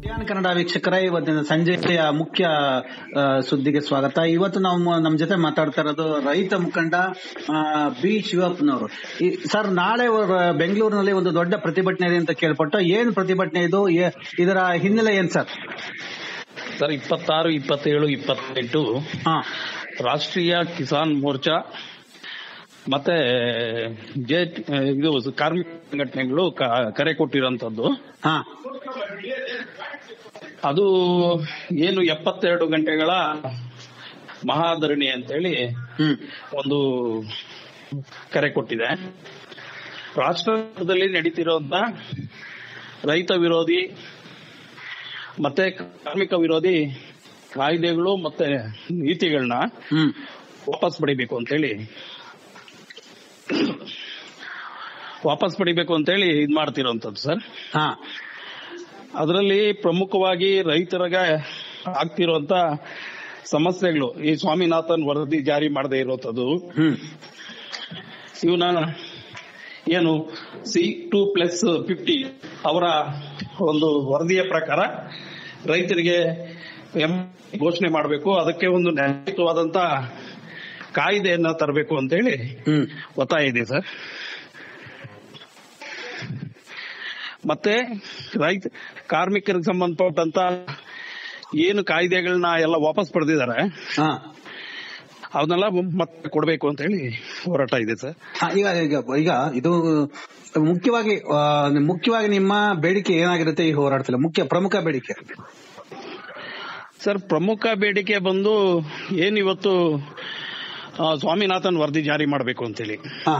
ಕಲ್ಯಾಣ ಕನ್ನಡ ವೀಕ್ಷಕರ ಇವತ್ತಿನ ಸಂಜೆಯ ಮುಖ್ಯ ಆ, ಸುದ್ದಿಗೆ ಸ್ವಾಗತ ಇವತ್ತು ನಾವು ಮ- ನಮ್ ಜೊತೆ ಮಾತಾಡ್ತಾ ಇರೋದು ರೈತ ಮುಖಂಡ ಆ, ಬಿ ಶಿವಪ್ಪನವರು ಈ- ಸರ್ ನಾಳೆ ಅವ್ರ ಬೆಂಗಳೂರಿನಲ್ಲಿ ಒಂದು ದೊಡ್ಡ ಪ್ರತಿಭಟನೆ ಇದೆ ಅಂತ ಕೇಳ್ಪಟ್ಟು ಏನ್ ಪ್ರತಿಭಟನೆ ಇದು ಏ- ಇದರ ಹಿನ್ನೆಲೆ ಏನ್ ಸರ್ ಸರ್ ಇಪ್ಪತ್ತಾರು ಇಪ್ಪತ್ತೇಳು ಇಪ್ಪತ್ತೆಂಟು ಹಾ ರಾಷ್ಟ್ರೀಯ ಕಿಸಾನ್ ಮೋರ್ಚಾ ಮತ್ತೆ ಜೆ ಇದು ಕಾರ್ಮಿಕ ಸಂಘಟನೆಗಳು ಕ- ಕರೆ ಕೊಟ್ಟಿರೋಂಥದ್ದು ಹಾ ಅದು ಏನು ಎಪ್ಪತ್ತೆರಡು ಗಂಟೆಗಳ ಮಹಾಧರಣಿ ಅಂತೇಳಿ ಹ್ಮ್ ಒಂದು ಕರೆ ಕೊಟ್ಟಿದೆ ರಾಷ್ಟ್ರದಲ್ಲಿ ನಡೀತಿರುವಂತ ರೈತ ವಿರೋಧಿ ಮತ್ತೆ ಕಾರ್ಮಿಕ ವಿರೋಧಿ ಕಾಯ್ದೆಗಳು ಮತ್ತೆ ನೀತಿಗಳನ್ನ ಹ್ಮ್ ವಾಪಸ್ ಪಡಿಬೇಕು ಅಂತೇಳಿ ವಾಪಸ್ ಪಡಿಬೇಕು ಅಂತೇಳಿ ಇದ್ ಮಾಡ್ತಿರೋಂಥದ್ದು ಸರ್ ಹಾ ಅದರಲ್ಲಿ ಪ್ರಮುಖವಾಗಿ ರೈತರಿಗೆ ಆಗ್ತಿರುವಂತ ಸಮಸ್ಯೆಗಳು ಈ ಸ್ವಾಮಿನಾಥನ್ ವರದಿ ಜಾರಿ ಮಾಡದೇ ಇರೋಂಥದ್ದು ಹ್ಮ್ ಇವನ ಏನು ಸಿ ಟೂ ಪ್ಲಸ್ ಫಿಫ್ಟಿ ಅವರ ಒಂದು ವರದಿಯ ಪ್ರಕಾರ ರೈತರಿಗೆ ಎಂ ಘೋಷಣೆ ಮಾಡಬೇಕು ಅದಕ್ಕೆ ಒಂದು ನ್ಯಾಯಯುತವಾದಂತ ಕಾಯ್ದೆಯನ್ನ ತರಬೇಕು ಅಂತೇಳಿ ಹ್ಮ್ ಒತ್ತಾಯ ಇದೆ ಸರ್ ಮತ್ತೆ ರೈತ ಕಾರ್ಮಿಕರಿಗೆ ಸಂಬಂಧಪಟ್ಟಂತ ಏನು ಕಾಯ್ದೆಗಳನ್ನ ಎಲ್ಲ ವಾಪಸ್ ಪಡೆದಿದ್ದಾರೆ ಹಾ ಅವನ್ನೆಲ್ಲ ಮತ್ತೆ ಕೊಡಬೇಕು ಅಂತ ಹೇಳಿ ಹೋರಾಟ ಇದೆ ಸರ್ ಹಾ, ಈಗ ಈಗ ಈಗ ಇದು ಮುಖ್ಯವಾಗಿ ಆ, ಮುಖ್ಯವಾಗಿ ನಿಮ್ಮ ಬೇಡಿಕೆ ಏನಾಗಿರುತ್ತೆ ಈ ಹೋರಾಟದಲ್ಲಿ ಮುಖ್ಯ ಪ್ರಮುಖ ಬೇಡಿಕೆ ಸರ್ ಪ್ರಮುಖ ಬೇಡಿಕೆ ಬಂದು ಏನಿವತ್ತು ಆ, ಸ್ವಾಮಿನಾಥನ್ ವರದಿ ಜಾರಿ ಮಾಡಬೇಕು ಅಂತೇಳಿ ಹಾ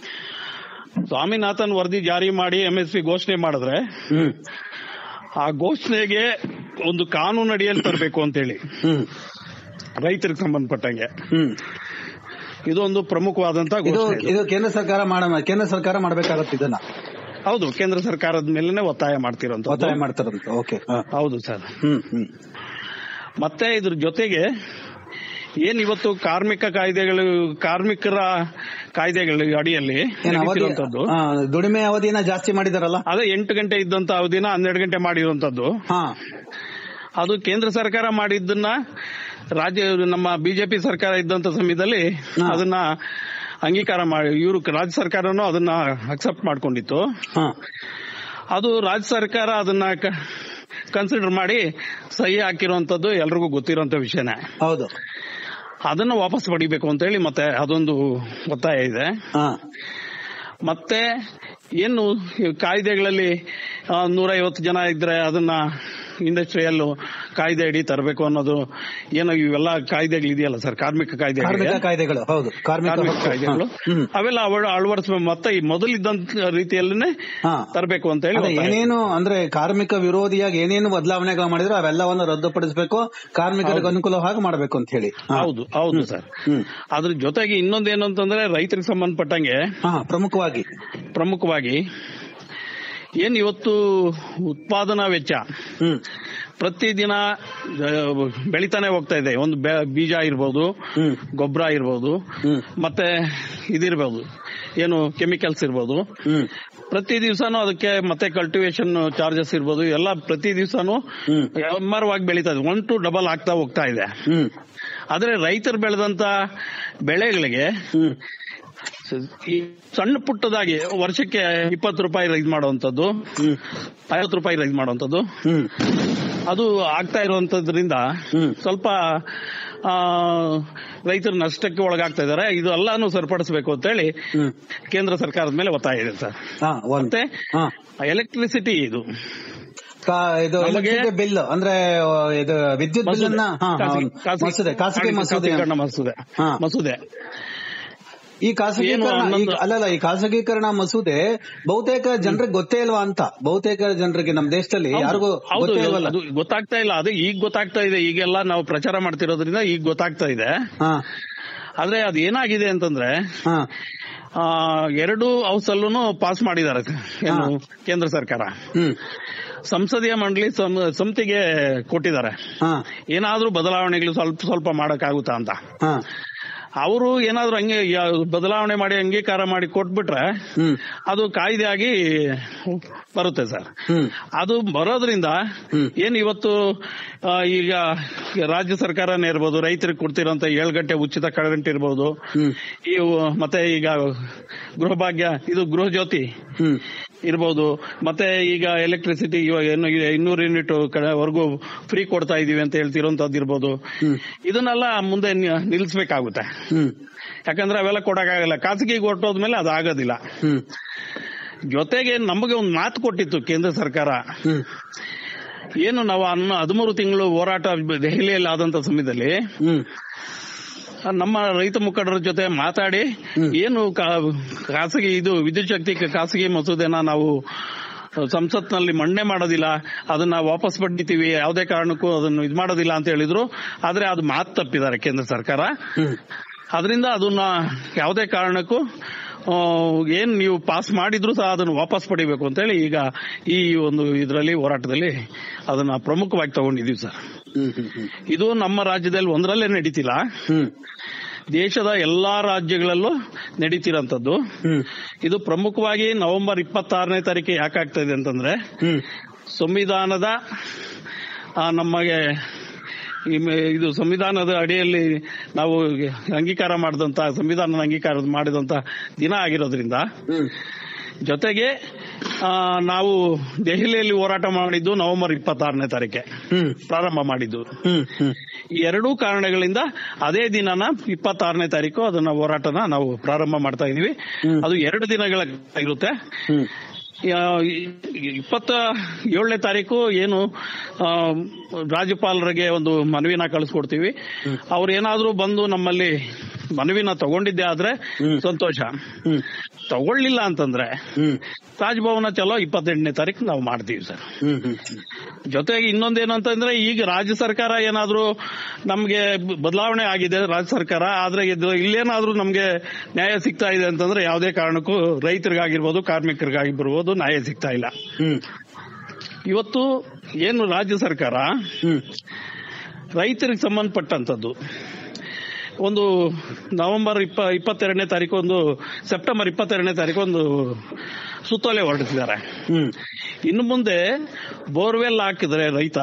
ಸ್ವಾಮಿನಾಥನ್ ವರದಿ ಜಾರಿ ಮಾಡಿ ಎಂ ಎಸ್ ಪಿ ಘೋಷಣೆ ಮಾಡಿದ್ರೆ ಹ್ಮ್ ಆ ಘೋಷಣೆಗೆ ಒಂದು ಕಾನೂನು ಅಡಿಯಲ್ಲಿ ತರಬೇಕು ಅಂತೇಳಿ ಹ್ಮ್ ರೈತರಿಗೆ ಸಂಬಂಧಪಟ್ಟಂಗೆ ಹ್ಮ್ ಇದೊಂದು ಪ್ರಮುಖವಾದಂತ ಇದು ಘೋಷಣೆ ಇದು. ಇದು ಕೇಂದ್ರ ಸರ್ಕಾರ ಮಾಡ ಕೇಂದ್ರ ಸರ್ಕಾರ ಮಾಡಬೇಕಾಗತ್ತೆ ಇದನ್ನ ಹೌದು ಕೇಂದ್ರ ಸರ್ಕಾರದ ಮೇಲೆನೆ ಒತ್ತಾಯ ಮಾಡ್ತಿರೋಂತ ಒತ್ತಾಯ ಮಾಡ್ತಾರಂತ ಓಕೆ ಹೌದು ಸರ್ ಹ್ಮ್ ಹ್ಮ್ ಮತ್ತೆ ಇದ್ರ ಜೊತೆಗೆ ಏನ್ ಇವತ್ತು ಕಾರ್ಮಿಕ ಕಾಯ್ದೆಗಳು ಕಾರ್ಮಿಕರ ಕಾಯ್ದೆಗಳ ಅಡಿಯಲ್ಲಿ ಏನ್ ಅವಧಿ ನಡೀತಿರುವಂತದ್ದು ಆ, ದುಡಿಮೆ ಅವಧಿನ ಜಾಸ್ತಿ ಮಾಡಿದಾರಲ್ಲ ಅದೇ ಎಂಟು ಗಂಟೆ ಇದ್ದಂತ ಅವಧಿನ ಹನ್ನೆರಡು ಗಂಟೆ ಮಾಡಿರುವಂತದ್ದು ಹಾ ಅದು ಕೇಂದ್ರ ಸರ್ಕಾರ ಮಾಡಿದ್ದನ್ನ ರಾಜ್ಯ ನಮ್ಮ ಬಿಜೆಪಿ ಸರ್ಕಾರ ಇದ್ದಂತ ಸಮಯದಲ್ಲಿ ಹಾ. ಅದನ್ನ ಅಂಗೀಕಾರ ಮಾಡಿ ಇವರು ರಾಜ್ಯ ಸರ್ಕಾರನೂ ಅದನ್ನ ಅಕ್ಸೆಪ್ಟ್ ಮಾಡ್ಕೊಂಡಿತ್ತು ಹಾ ಅದು ರಾಜ್ಯ ಸರ್ಕಾರ ಅದನ್ನ ಕನ್ಸಿಡರ್ ಮಾಡಿ ಸಹಿ ಹಾಕಿರುವಂತದ್ದು ಎಲ್ರಿಗೂ ಗೊತ್ತಿರುವಂತ ವಿಷಯನೇ ಹೌದು ಅದನ್ನ ವಾಪಸ್ ಪಡಿಬೇಕು ಅಂತ ಹೇಳಿ ಮತ್ತೆ ಅದೊಂದು ಒತ್ತಾಯ ಇದೆ ಹಾ ಮತ್ತೆ ಏನು ಈ ಕಾಯ್ದೆಗಳಲ್ಲಿ ನೂರೈವತ್ತು ಜನ ಇದ್ರೆ ಅದನ್ನ ಇಂಡಸ್ಟ್ರಿಯಲ್ ಕಾಯ್ದೆ ಅಡಿ ತರಬೇಕು ಅನ್ನೋದು ಏನೋ ಇವೆಲ್ಲ ಕಾಯ್ದೆಗಳಿದೆಯಲ್ಲ ಸರ್ ಕಾರ್ಮಿಕ ಕಾರ್ಮಿಕ ಕಾಯ್ದೆ ಕಾಯ್ದೆಗಳು ಹೌದು ಕಾರ್ಮಿಕ ಕಾರ್ಮಿಕ ಹಕ್ಕು. ಕಾಯ್ದೆಗಳು ಹಾ. ಹ್ಮ್ ಅವೆಲ್ಲ ಅಳವಡಿಸಬೇಕು ಮತ್ತೆ ಈ ಮೊದಲಿದ್ದಂತ ರೀತಿಯಲ್ಲೇ ಹಾ ತರಬೇಕು ಅಂತ ಹೇಳಿ ಅದೇ ಒತ್ತಾಯ. ಏನೇನು ಅಂದ್ರೆ ಕಾರ್ಮಿಕ ವಿರೋಧಿಯಾಗಿ ಏನೇನು ಬದಲಾವಣೆಗಳು ಮಾಡಿದ್ರು ಅವೆಲ್ಲವನ್ನು ರದ್ದುಪಡಿಸಬೇಕು ಕಾರ್ಮಿಕರಿಗೆ ಅನುಕೂಲವಾಗಿ ಮಾಡಬೇಕು ಅಂತ ಹೇಳಿ ಹಾ. ಹೌದು ಹೌದು ಸರ್ ಹ್ಮ್ ಅದ್ರ ಜೊತೆಗೆ ಇನ್ನೊಂದೇನು ಅಂತಂದ್ರೆ ರೈತರಿಗೆ ಸಂಬಂಧಪಟ್ಟಂಗೆ ಹಾ ಪ್ರಮುಖವಾಗಿ ಪ್ರಮುಖವಾಗಿ ಏನ್ ಇವತ್ತು ಉತ್ಪಾದನಾ ವೆಚ್ಚ ಹ್ಮ್ ಪ್ರತಿದಿನ ಆ, ಬೆಳಿತಾನೆ ಹೋಗ್ತಾ ಇದೆ ಒಂದು ಬೆ- ಬೀಜ ಇರ್ಬೋದು ಹ್ಮ್ ಗೊಬ್ಬರ ಇರ್ಬೋದು ಹ್ಮ್ ಮತ್ತೆ ಇದಿರ್ಬೋದು ಏನು ಕೆಮಿಕಲ್ಸ್ ಇರ್ಬೋದು ಹ್ಮ್ ಪ್ರತಿ ದಿವಸನೂ ಅದಕ್ಕೆ ಮತ್ತೆ ಕಲ್ಟಿವೇಶನ್ ಚಾರ್ಜಸ್ ಇರ್ಬೋದು ಎಲ್ಲ ಪ್ರತಿ ದಿವಸನೂ ಹ್ಮ್ ಎಮ್ಮರವಾಗಿ ಬೆಳೀತಾ ಇದೆ ಒನ್ ಟು ಡಬಲ್ ಆಗ್ತಾ ಹೋಗ್ತಾ ಇದೆ ಹ್ಮ್ ಆದ್ರೆ ರೈತರು ಬೆಳೆದಂತ ಬೆಳೆಗಳಿಗೆ ಹ್ಮ್ ಈ ಸಣ್ಣ ಪುಟ್ಟದಾಗಿ ವರ್ಷಕ್ಕೆ ಇಪ್ಪತ್ತು ರೂಪಾಯಿ ರೈಸ್ ಮಾಡುವಂತದ್ದು ಹ್ಮ್ ಐವತ್ತು ರೂಪಾಯಿ ರೈಸ್ ಮಾಡುವಂತದ್ದು ಹ್ಮ್ ಅದು ಆಗ್ತಾ ಇರುವಂತದ್ರಿಂದ ಹ್ಮ್ ಸ್ವಲ್ಪ ಆ, ರೈತರು ನಷ್ಟಕ್ಕೆ ಒಳಗಾಗ್ತಾ ಇದಾರೆ ಇದು ಎಲ್ಲಾನು ಸರಿಪಡಿಸಬೇಕು ಅಂತ ಹೇಳಿ ಹ್ಮ್ ಕೇಂದ್ರ ಸರ್ಕಾರದ ಮೇಲೆ ಒತ್ತಾಯ ಇದೆ ಸರ್ ಹಾ ಒಂದ್ ಮತ್ತೆ ಹಾ ಎಲೆಕ್ಟ್ರಿಸಿಟಿ ಇದು ಕಾ- ಇದು ನಮಗೆ- ಎಲೆಕ್ಟ್ರಿಸಿಟಿ ಬಿಲ್ ಅಂದ್ರೆ ಆ, ಇದು ವಿದ್ಯುತ್ ಬಿಲ್ ಅನ್ನ ಹಾ, ಹಾ, ಖಾಸಗಿ- ಖಾಸಗಿ- ಮಸೂದೆ ಖಾಸಗಿ ಮಸೂದೆ ಖಾಸಗೀಕರಣ ಮಸೂದೆ ಹಾ. ಮಸೂದೆ ಈ ಖಾಸಗೀಕರಣ ಏನು ಹನ್ನೊಂದು- ಈ- ಅಲ್ಲಲ್ಲ ಈ ಖಾಸಗೀಕರಣ ಮಸೂದೆ ಬಹುತೇಕ ಜನರಿಗೆ ಗೊತ್ತೇ ಇಲ್ವಾ ಅಂತ ಬಹುತೇಕ ಜನರಿಗೆ ನಮ್ಮ ದೇಶದಲ್ಲಿ ಹೌದು, ಯಾರಿಗೂ ಹೌದು ಗೊತ್ತೇ ಇಲ್ವಲ್ಲ ಅದು ಗೊತ್ತಾಗ್ತಾ ಇಲ್ಲ ಅದು ಈಗ ಗೊತ್ತಾಗ್ತಾ ಇದೆ ಈಗೆಲ್ಲ ನಾವು ಪ್ರಚಾರ ಮಾಡ್ತಿರೋದ್ರಿಂದ ಈಗ ಗೊತ್ತಾಗ್ತಾ ಇದೆ ಹಾ ಆದ್ರೆ ಅದು ಏನಾಗಿದೆ ಅಂತಂದ್ರೆ ಹಾ ಆ, ಎರಡು ಹೌಸ್ ಅಲ್ಲೂ ಪಾಸ್ ಮಾಡಿದ್ದಾರೆ ಏನು ಕೇಂದ್ರ ಸರ್ಕಾರ ಹ್ಮ್ ಸಂಸದೀಯ ಮಂಡಳಿ ಸಂ- ಸಮಿತಿಗೆ ಕೊಟ್ಟಿದ್ದಾರೆ ಹಾ ಏನಾದ್ರೂ ಬದಲಾವಣೆಗಳು ಸ್ವಲ್ಪ ಸ್ವಲ್ಪ ಮಾಡಕ್ಕಾಗುತ್ತಾ ಅಂತ ಹಾ ಅವರು ಏನಾದ್ರು ಹಂಗೆ ಯಾ- ಬದಲಾವಣೆ ಮಾಡಿ ಅಂಗೀಕಾರ ಮಾಡಿ ಕೊಟ್ಬಿಟ್ರೆ ಹ್ಮ್ ಅದು ಕಾಯ್ದೆ ಆಗಿ ಬರುತ್ತೆ ಸರ್ ಹ್ಮ್ ಅದು ಬರೋದ್ರಿಂದ ಹ್ಮ್. ಏನ್ ಇವತ್ತು ಆ, ಈಗ ರಾಜ್ಯ ಸರ್ಕಾರನೇ ಇರ್ಬೋದು ರೈತರಿಗೆ ಕೊಡ್ತಿರೋಂತ ಏಳು ಗಂಟೆ ಉಚಿತ ಕರೆಂಟ್ ಇರ್ಬೋದು ಹ್ಮ್ ಇವು ಮತ್ತೆ ಈಗ ಗೃಹ ಭಾಗ್ಯ ಇದು ಗೃಹ ಜ್ಯೋತಿ ಹ್ಮ್ ಇರ್ಬೋದು ಮತ್ತೆ ಈಗ ಎಲೆಕ್ಟ್ರಿಸಿಟಿ ಇವಾಗ ಏನು ಇದೆ, ಇನ್ನೂರು ಯೂನಿಟ್ ವರೆಗೂ ಫ್ರೀ ಕೊಡ್ತಾ ಇದೀವಿ ಅಂತ ಹೇಳ್ತಿರೋಂಥದ್ದು ಇರ್ಬೋದು ಹ್ಮ್. ಇದನ್ನೆಲ್ಲ ಮುಂದೆ ನಿ- ನಿಲ್ಲಿಸ್ಬೇಕಾಗುತ್ತೆ ಹ್ಮ್ ಯಾಕಂದ್ರೆ ಅವೆಲ್ಲ ಕೊಡಕ್ಕಾಗಲ್ಲ ಖಾಸಗಿಗೆ ಹೊರಟೋದ್ಮೇಲೆ ಅದು ಆಗೋದಿಲ್ಲ ಹ್ಮ್ ಜೊತೆಗೆ ನಮಗೆ ಒಂದು ಮಾತು ಕೊಟ್ಟಿತ್ತು ಕೇಂದ್ರ ಸರ್ಕಾರ ಹ್ಮ್ ಏನು ನಾವು ಅನ್ನ ಹದಿಮೂರು ತಿಂಗಳು ಹೋರಾಟ ದೆಹಲಿಯಲ್ಲಿ ಆದಂತ ಸಮಯದಲ್ಲಿ ಹ್ಮ್ ನಮ್ಮ ರೈತ ಮುಖಂಡರ ಜೊತೆ ಮಾತಾಡಿ ಹ್ಮ್. ಏನು ಕಾ- ಖಾಸಗಿ ಇದು ವಿದ್ಯುತ್ ಶಕ್ತಿ ಖಾಸಗಿ ಮಸೂದೆನ ನಾವು ಸಂಸತ್ನಲ್ಲಿ ಮಂಡನೆ ಮಾಡೋದಿಲ್ಲ ಅದನ್ನ ವಾಪಸ್ ಪಡಿತೀವಿ ಯಾವುದೇ ಕಾರಣಕ್ಕೂ ಅದನ್ನು ಇದು ಮಾಡೋದಿಲ್ಲ ಅಂತ ಹೇಳಿದ್ರು ಆದ್ರೆ ಅದು ಮಾತು ತಪ್ಪಿದ್ದಾರೆ ಕೇಂದ್ರ ಸರ್ಕಾರ ಹ್ಮ್ ಅದರಿಂದ ಅದನ್ನ ಯಾವುದೇ ಕಾರಣಕ್ಕೂ ಆ, ಏನ್ ನೀವು ಪಾಸ್ ಮಾಡಿದ್ರು ಸಹ ಅದನ್ನು ವಾಪಸ್ ಪಡಿಬೇಕು ಅಂತ ಹೇಳಿ ಈಗ ಈ ಒಂದು ಇದರಲ್ಲಿ ಹೋರಾಟದಲ್ಲಿ ಅದನ್ನ ಪ್ರಮುಖವಾಗಿ ತಗೊಂಡಿದೀವಿ ಸರ್ ಹ್ಮ್ ಹ್ಮ್ ಹ್ಮ್ ಇದು ನಮ್ಮ ರಾಜ್ಯದಲ್ಲಿ ಒಂದರಲ್ಲೇ ನಡೀತಿಲ್ಲ ಹ್ಮ್ ದೇಶದ ಎಲ್ಲಾ ರಾಜ್ಯಗಳಲ್ಲೂ ನಡೀತಿರೋಂಥದ್ದು ಹ್ಮ್ ಇದು ಪ್ರಮುಖವಾಗಿ ನವೆಂಬರ್ ಇಪ್ಪತ್ತಾರನೇ ತಾರೀಕು ಯಾಕಾಗ್ತಾ ಇದೆ ಅಂತಂದ್ರೆ ಹ್ಮ್ ಸಂವಿಧಾನದ ಆ, ನಮಗೆ ಈ ಮ- ಇದು ಸಂವಿಧಾನದ ಅಡಿಯಲ್ಲಿ ನಾವು ಅಂಗೀಕಾರ ಮಾಡಿದಂತ ಸಂವಿಧಾನದ ಅಂಗೀಕಾರ ಮಾಡಿದಂತ ದಿನ ಆಗಿರೋದ್ರಿಂದ ಹ್ಮ್ ಜೊತೆಗೆ ಆ, ನಾವು ದೆಹಲಿಯಲ್ಲಿ ಹೋರಾಟ ಮಾಡಿದ್ದು ನವೆಂಬರ್ ಇಪ್ಪತ್ತಾರನೇ ತಾರೀಕೆ ಹ್ಮ್ ಪ್ರಾರಂಭ ಮಾಡಿದ್ದು ಹ್ಮ್ ಹ್ಮ್ ಈ ಎರಡೂ ಕಾರಣಗಳಿಂದ ಅದೇ ದಿನನ ಇಪ್ಪತ್ತಾರನೇ ತಾರೀಕು ಅದನ್ನ ಹೋರಾಟನ ನಾವು ಪ್ರಾರಂಭ ಮಾಡ್ತಾ ಇದೀವಿ ಹ್ಮ್. ಅದು ಎರಡು ದಿನಗಳ ಇರುತ್ತೆ ಹ್ಮ್ ಇಪ್ಪತ್ತ ಏಳನೇ ತಾರೀಕು ಏನು ಆ, ರಾಜ್ಯಪಾಲರಿಗೆ ಒಂದು ಮನವಿನ ಕಳಿಸ್ಕೊಡ್ತೀವಿ ಅವ್ರು ಏನಾದ್ರೂ ಬಂದು ನಮ್ಮಲ್ಲಿ ಮನವಿನ ತಗೊಂಡಿದ್ದೆ ಆದ್ರೆ ಹ್ಮ್. ಸಂತೋಷ ಹ್ಮ್ ತಗೊಳ್ಳಿಲ್ಲ ಅಂತಂದ್ರೆ ಹ್ಮ್ ರಾಜಭವನ ಚಲೋ ಇಪ್ಪತ್ತೆಂಟನೇ ತಾರೀಕು ನಾವು ಮಾಡ್ತೀವಿ ಸರ್ ಹ್ಮ್ ಹ್ಮ್ ಜೊತೆಗೆ ಇನ್ನೊಂದೇನು ಅಂತಂದ್ರೆ ಈಗ ರಾಜ್ಯ ಸರ್ಕಾರ ಏನಾದ್ರೂ ನಮ್ಗೆ ಬದಲಾವಣೆ ಆಗಿದೆ ರಾಜ್ಯ ಸರ್ಕಾರ ಆದ್ರೆ ಇದು ಇಲ್ಲೇನಾದ್ರೂ ನಮ್ಗೆ ನ್ಯಾಯ ಸಿಗ್ತಾ ಇದೆ ಅಂತಂದ್ರೆ ಯಾವುದೇ ಕಾರಣಕ್ಕೂ ರೈತರಿಗಾಗಿರ್ಬೋದು ಕಾರ್ಮಿಕರಿಗಾಗಿರ್ಬೋದು ನ್ಯಾಯ ಸಿಗ್ತಾ ಇಲ್ಲ ಹ್ಮ್ ಇವತ್ತು ಏನು ರಾಜ್ಯ ಸರ್ಕಾರ ಹ್ಮ್ ರೈತರಿಗೆ ಸಂಬಂಧಪಟ್ಟಂತದ್ದು ಒಂದು ನವೆಂಬರ್ ಇಪ್ಪ ಇಪ್ಪತ್ತೆರಡನೇ ತಾರೀಕು ಒಂದು ಸೆಪ್ಟೆಂಬರ್ ಇಪ್ಪತ್ತೆರಡನೇ ತಾರೀಕು ಒಂದು ಸುತ್ತೋಲೆ ಹೊರಡಿಸಿದ್ದಾರೆ ಹ್ಮ್ ಇನ್ನು ಮುಂದೆ ಬೋರ್ವೆಲ್ ಹಾಕಿದ್ರೆ ರೈತ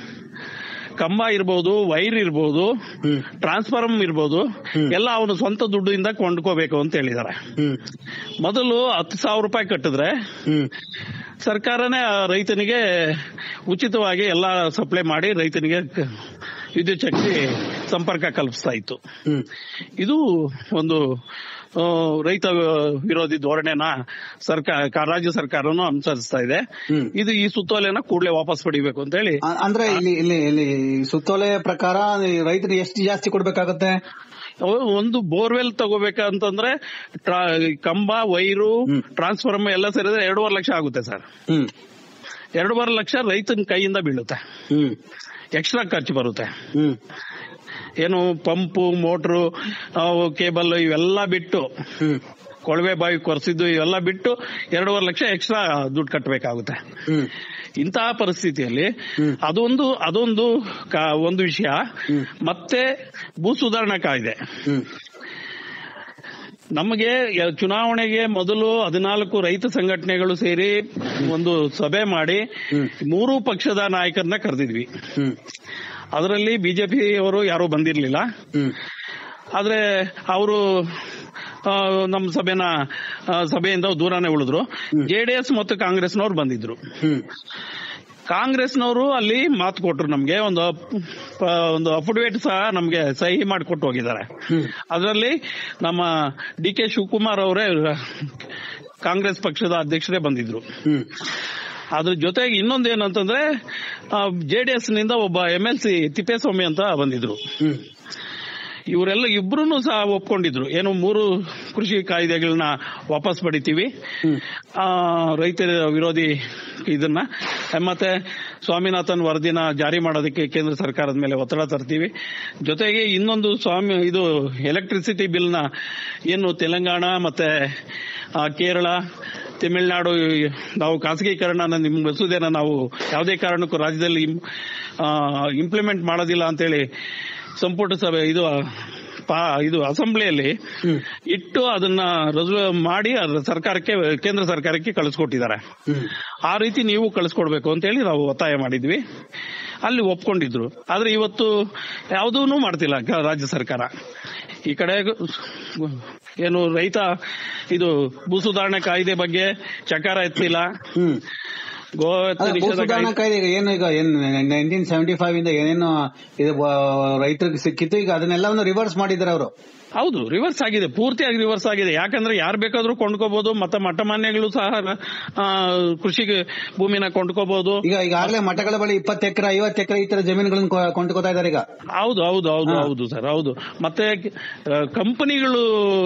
ಕಂಬ ಇರ್ಬೋದು ವೈರ್ ಇರ್ಬೋದು ಹ್ಮ್ ಟ್ರಾನ್ಸ್ಫಾರ್ಮ್ ಇರ್ಬೋದು ಹ್ಮ್. ಎಲ್ಲ ಅವನು ಸ್ವಂತ ದುಡ್ಡಿಂದ ಕೊಂಡ್ಕೋಬೇಕು ಅಂತ ಹೇಳಿದ್ದಾರೆ ಹ್ಮ್ ಮೊದಲು ಹತ್ತು ಸಾವಿರ ರೂಪಾಯಿ ಕಟ್ಟಿದ್ರೆ ಹ್ಮ್ ಸರ್ಕಾರನೇ ಆ ರೈತನಿಗೆ ಉಚಿತವಾಗಿ ಎಲ್ಲ ಸಪ್ಲೈ ಮಾಡಿ ರೈತನಿಗೆ ಕ- ವಿದ್ಯುತ್ ಶಕ್ತಿ ಸಂಪರ್ಕ ಕಲ್ಪಿಸ್ತಾ ಇತ್ತು ಹ್ಮ್ ಇದು ಒಂದು ಆ, ರೈತ ವಿರೋಧಿ ಧೋರಣೆನ ಸರ್ಕಾರ ರಾಜ್ಯ ಸರ್ಕಾರನು ಅನುಸರಿಸ್ತಾ ಇದೆ ಹ್ಮ್. ಇದು ಈ ಸುತ್ತೋಲೆನ ಕೂಡಲೇ ವಾಪಸ್ ಪಡಿಬೇಕು ಅಂತ ಹೇಳಿ ಅ- ಅಂದ್ರೆ ಇಲ್ಲಿ ಇಲ್ಲಿ ಇಲ್ಲಿ ಸುತ್ತೋಲೆ ಪ್ರಕಾರ ರೈತರಿಗೆ ಎಷ್ಟು ಜಾಸ್ತಿ ಕೊಡ್ಬೇಕಾಗತ್ತೆ ಒಂದು ಬೋರ್ವೆಲ್ ತಗೋಬೇಕಂತಂದ್ರೆ ಟ್ರಾ- ಕಂಬ ವೈರು ಹ್ಮ್. ಟ್ರಾನ್ಸ್ಫಾರ್ಮರ್ ಎಲ್ಲ ಸೇರಿದ್ರೆ ಎರಡೂವರೆ ಲಕ್ಷ ಆಗುತ್ತೆ ಸರ್ ಹ್ಮ್ ಎರಡೂವರೆ ಲಕ್ಷ ರೈತನ ಕೈಯಿಂದ ಬೀಳುತ್ತೆ ಹ್ಮ್ ಎಕ್ಸ್ಟ್ರಾ ಖರ್ಚು ಬರುತ್ತೆ ಹ್ಮ್ ಏನು ಪಂಪು ಮೋಟ್ರು ಕೇಬಲ್ ಇವೆಲ್ಲ ಬಿಟ್ಟು ಹ್ಮ್ ಕೊಳವೆ ಬಾವಿ ಕೊರೆಸಿದ್ದು ಇವೆಲ್ಲ ಬಿಟ್ಟು ಎರಡೂವರೆ ಲಕ್ಷ ಎಕ್ಸ್ಟ್ರಾ ದುಡ್ಡು ಕಟ್ಟಬೇಕಾಗುತ್ತೆ ಹ್ಮ್ ಇಂತಹ ಪರಿಸ್ಥಿತಿಯಲ್ಲಿ ಹ್ಮ್. ಅದೊಂದು ಅದೊಂದು ಕಾ- ಒಂದು ವಿಷಯ ಹ್ಮ್. ಮತ್ತೆ ಭೂ ಸುಧಾರಣಾ ಕಾಯ್ದೆ ಹ್ಮ್ ನಮಗೆ ಯ- ಚುನಾವಣೆಗೆ ಮೊದಲು ಹದಿನಾಲ್ಕು ರೈತ ಸಂಘಟನೆಗಳು ಸೇರಿ ಒಂದು ಸಭೆ ಮಾಡಿ ಹ್ಮ್. ಮೂರೂ ಪಕ್ಷದ ನಾಯಕರನ್ನ ಕರೆದಿದ್ವಿ ಹ್ಮ್ ಅದರಲ್ಲಿ ಬಿಜೆಪಿ ಅವರು ಯಾರು ಬಂದಿರಲಿಲ್ಲ ಹ್ಮ್ ಆದ್ರೆ ಅವರು ನಮ್ಮ ಸಭೆನ ಆ, ಸಭೆಯಿಂದ ದೂರನೇ ಉಳಿದ್ರು ಜೆಡಿಎಸ್ ಮತ್ತು ಕಾಂಗ್ರೆಸ್ನವ್ರು ಬಂದಿದ್ರು ಹ್ಮ್ ಕಾಂಗ್ರೆಸ್ನವರು ಅಲ್ಲಿ ಮಾತು ಕೊಟ್ರು ನಮ್ಗೆ ಒಂದು ಅಪ್- ಪ- ಒಂದು ಅಫಿಡವಿಟ್ ಸಹ ನಮ್ಗೆ ಸಹಿ ಮಾಡಿಕೊಟ್ಟು ಹೋಗಿದ್ದಾರೆ ಹ್ಮ್ ಅದರಲ್ಲಿ ನಮ್ಮ ಡಿ ಕೆ ಶಿವಕುಮಾರ್ ಅವರೇ ಕಾಂಗ್ರೆಸ್ ಪಕ್ಷದ ಅಧ್ಯಕ್ಷರೇ ಬಂದಿದ್ರು ಹ್ಮ್ ಅದ್ರ ಜೊತೆಗೆ ಇನ್ನೊಂದು ಏನಂತಂದ್ರೆ ಜೆಡಿಎಸ್ ನಿಂದ ಒಬ್ಬ ಎಂ ಎಲ್ ಸಿ ತಿಪ್ಪೇಸ್ವಾಮಿ ಅಂತ ಬಂದಿದ್ರು ಹ್ಮ್ ಇವರೆಲ್ಲ ಇಬ್ರು ಸಹ ಒಪ್ಕೊಂಡಿದ್ರು ಏನು ಮೂರು ಕೃಷಿ ಕಾಯ್ದೆಗಳನ್ನ ವಾಪಸ್ ಪಡಿತೀವಿ ಹ್ಮ್ ಆ, ರೈತರ ವಿರೋಧಿ ಇದನ್ನ ಮತ್ತೆ ಸ್ವಾಮಿನಾಥನ್ ವರದಿನ ಜಾರಿ ಮಾಡೋದಕ್ಕೆ ಕೇಂದ್ರ ಸರ್ಕಾರದ ಮೇಲೆ ಒತ್ತಡ ತರ್ತೀವಿ ಜೊತೆಗೆ ಇನ್ನೊಂದು ಸ್ವಾಮಿ ಇದು ಎಲೆಕ್ಟ್ರಿಸಿಟಿ ಬಿಲ್ನ ಏನು ತೆಲಂಗಾಣ ಮತ್ತೆ ಆ, ಕೇರಳ ತಮಿಳುನಾಡು ನಾವು ಖಾಸಗೀಕರಣ ನಿಮ್ಮ ಮಸೂದೆನ ನಾವು ಯಾವುದೇ ಕಾರಣಕ್ಕೂ ರಾಜ್ಯದಲ್ಲಿ ಇಂಪ್ಲಿಮೆಂಟ್ ಮಾಡೋದಿಲ್ಲ ಅಂತೇಳಿ ಸಂಪುಟ ಸಭೆ ಇದು ಪಾ- ಇದು ಅಸೆಂಬ್ಲಿಯಲ್ಲಿ ಹ್ಮ್ ಇಟ್ಟು ಅದನ್ನ ರೆಸಲ್ಯೂ ಮಾಡಿ ಅದ್ರ ಸರ್ಕಾರಕ್ಕೆ ಕೇಂದ್ರ ಸರ್ಕಾರಕ್ಕೆ ಕಳಿಸ್ಕೊಟ್ಟಿದ್ದಾರೆ ಹ್ಮ್ ಆ ರೀತಿ ನೀವು ಕಳಿಸ್ಕೊಡ್ಬೇಕು ಅಂತ ಹೇಳಿ ನಾವು ಒತ್ತಾಯ ಮಾಡಿದ್ವಿ ಅಲ್ಲಿ ಒಪ್ಕೊಂಡಿದ್ರು ಆದ್ರೆ ಇವತ್ತು ಯಾವುದೂ ಮಾಡ್ತಿಲ್ಲ ಕ- ರಾಜ್ಯ ಸರ್ಕಾರ ಈ ಕಡೆ ಏನು ರೈತ ಇದು ಭೂ ಸುಧಾರಣೆ ಕಾಯ್ದೆ ಬಗ್ಗೆ ಚಕಾರ ಎತ್ತಿಲ್ಲ ಹ್ಮ್ ಗೋ ಅಲ್ಲ, ಭೂ ನಿಷೇಧ ಸುಧಾರಣಾ ಕಾಯ್ದೆ ಕಾಯ್ದೆ ಈಗ ಏನು ಈಗ ಏನ್ ನೈನ್ಟೀನ್ ಸೆವೆಂಟಿ ಫೈವ್ ಇಂದ ಏನೇನು ಇದು ರೈತರಿಗೆ ಸಿಕ್ಕಿತ್ತು ಈಗ ಅದನ್ನೆಲ್ಲವನ್ನು ರಿವರ್ಸ್ ಮಾಡಿದ್ದಾರೆ ಅವರು ಹೌದು ರಿವರ್ಸ್ ಆಗಿದೆ ಪೂರ್ತಿಯಾಗಿ ರಿವರ್ಸ್ ಆಗಿದೆ ಯಾಕಂದ್ರೆ ಯಾರು ಬೇಕಾದ್ರೂ ಕೊಂಡ್ಕೋಬಹುದು ಮತ್ತೆ ಮಠಮಾನ್ಯಗಳು ಸಹ ಆ, ಕೃಷಿಗೆ ಭೂಮಿನ ಕೊಂಡ್ಕೋಬಹುದು ಈಗ ಈಗಾಗಲೇ ಮಠಗಳ ಬಳಿ ಇಪ್ಪತ್ತು ಎಕರೆ ಐವತ್ತು ಎಕರೆ ಈ ತರ ಜಮೀನುಗಳನ್ನು ಕೊ- ಕೊಂಡ್ಕೋತಾ ಇದ್ದಾರೆ ಈಗ ಹೌದು ಹೌದು ಹೌದು ಹಾ. ಹೌದು ಸರ್ ಹೌದು ಮತ್ತೆ ಕಂಪನಿಗಳು